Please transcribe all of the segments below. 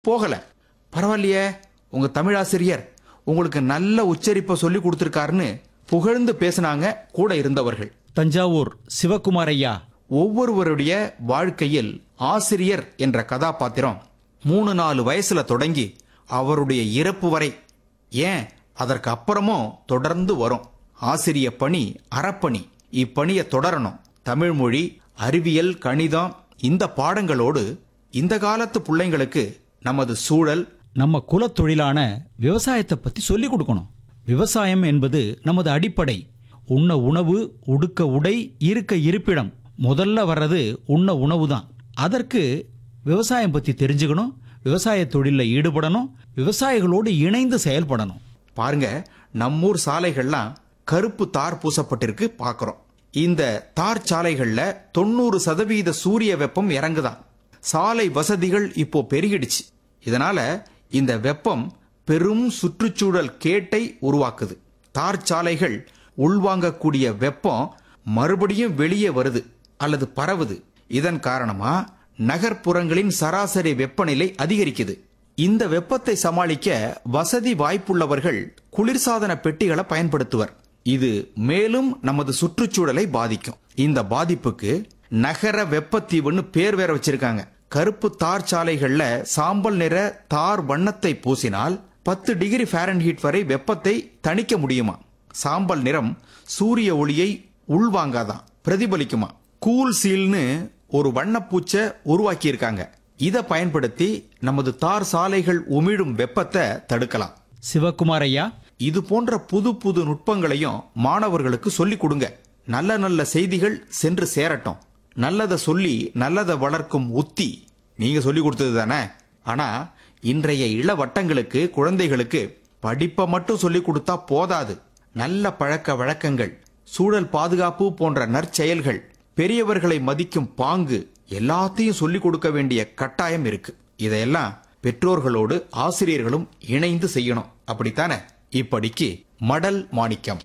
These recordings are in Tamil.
போகல பரவாயில்லையே உங்க தமிழாசிரியர் உங்களுக்கு நல்ல உச்சரிப்பை சொல்லி கொடுத்துருக்காருன்னு புகழ்ந்து பேசினாங்க கூட இருந்தவர்கள் தஞ்சாவூர் சிவகுமார் ஐயா ஒவ்வொருவருடைய வாழ்க்கையில் ஆசிரியர் என்ற கதாபாத்திரம் மூணு நாலு வயசுல தொடங்கி அவருடைய இறப்பு வரை ஏன் அதற்கு அப்புறமும் தொடர்ந்து வரும் ஆசிரிய பணி அறப்பணி இப்பணியை தொடரணும் தமிழ் மொழி அறிவியல் கணிதம் இந்த பாடங்களோடு இந்த காலத்து பிள்ளைங்களுக்கு நமது சூழல் நம்ம குலத்தொழிலான விவசாயத்தை பத்தி சொல்லிக் கொடுக்கணும் விவசாயம் என்பது நமது அடிப்படை உண்ண உணவு உடுக்க உடை இருக்க இருப்பிடம் முதல்ல வர்றது உண்ண உணவு தான் அதற்கு விவசாயம் பத்தி தெரிஞ்சுக்கணும் விவசாய தொழிலில் ஈடுபடணும் விவசாயிகளோடு இணைந்து செயல்படணும் பாருங்க நம்மூர் சாலைகள்லாம் கருப்பு தார் பூசப்பட்டிருக்கு பார்க்கறோம் இந்த தார் சாலைகள்ல தொண்ணூறு சதவீத சூரிய வெப்பம் இறங்குதான் சாலை வசதிகள் இப்போ பெருகிடுச்சு இதனால இந்த வெப்பம் பெரும் சுற்றுச்சூழல் கேட்டை உருவாக்குது தார் சாலைகள் உள்வாங்கக்கூடிய வெப்பம் மறுபடியும் வெளியே வருது அல்லது பரவுது இதன் காரணமா நகர்ப்புறங்களின் சராசரி வெப்பநிலை அதிகரிக்குது இந்த வெப்பத்தை சமாளிக்க வசதி வாய்ப்புள்ளவர்கள் குளிர்சாதன பெட்டிகளை பயன்படுத்துவர் இது மேலும் நமது சுற்றுச்சூழலை பாதிக்கும் இந்த பாதிப்புக்கு நகர வெப்பத்தீவுன்னு பேர் வேற வச்சிருக்காங்க கருப்பு தார் சாலைகள்ல சாம்பல் நிற தார் வண்ணத்தை பூசினால் பத்து டிகிரி ஃபாரன்ஹீட் வரை வெப்பத்தை தணிக்க முடியுமா சாம்பல் நிறம் சூரிய ஒளியை உள்வாங்காதான் பிரதிபலிக்குமா கூல் சீல்னு ஒரு வண்ணப்பூச்சை உருவாக்கியிருக்காங்க இதை பயன்படுத்தி நமது தார் சாலைகள் உமிழும் வெப்பத்தை தடுக்கலாம் சிவகுமார் ஐயா இது போன்ற புது புது நுட்பங்களையும் மாணவர்களுக்கு சொல்லிக் கொடுங்க நல்ல நல்ல செய்திகள் சென்று சேரட்டும் நல்லதை சொல்லி நல்லதை வளர்க்கும் உத்தி நீங்க சொல்லி கொடுத்தது தானே ஆனா இன்றைய இளவட்டங்களுக்கு குழந்தைகளுக்கு படிப்பை மட்டும் சொல்லி கொடுத்தா போதாது நல்ல பழக்க வழக்கங்கள் சூழல் பாதுகாப்பு போன்ற நற்செயல்கள் பெரியவர்களை மதிக்கும் பாங்கு எல்லாத்தையும் சொல்லிக் கொடுக்க வேண்டிய கட்டாயம் இருக்கு இதையெல்லாம் பெற்றோர்களோடு ஆசிரியர்களும் இணைந்து செய்யணும் அப்படித்தானே இப்படிக்கு மடல் மாணிக்கம்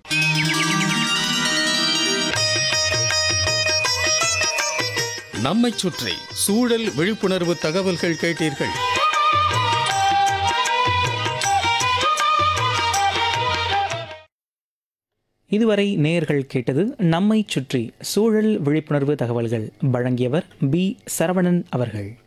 நம்மைச் சுற்றி சூழல் விழிப்புணர்வு தகவல்கள் கேட்டீர்கள் இதுவரை நேயர்கள் கேட்டது நம்மை சுற்றி சூழல் விழிப்புணர்வு தகவல்கள் வழங்கியவர் பி சரவணன் அவர்கள்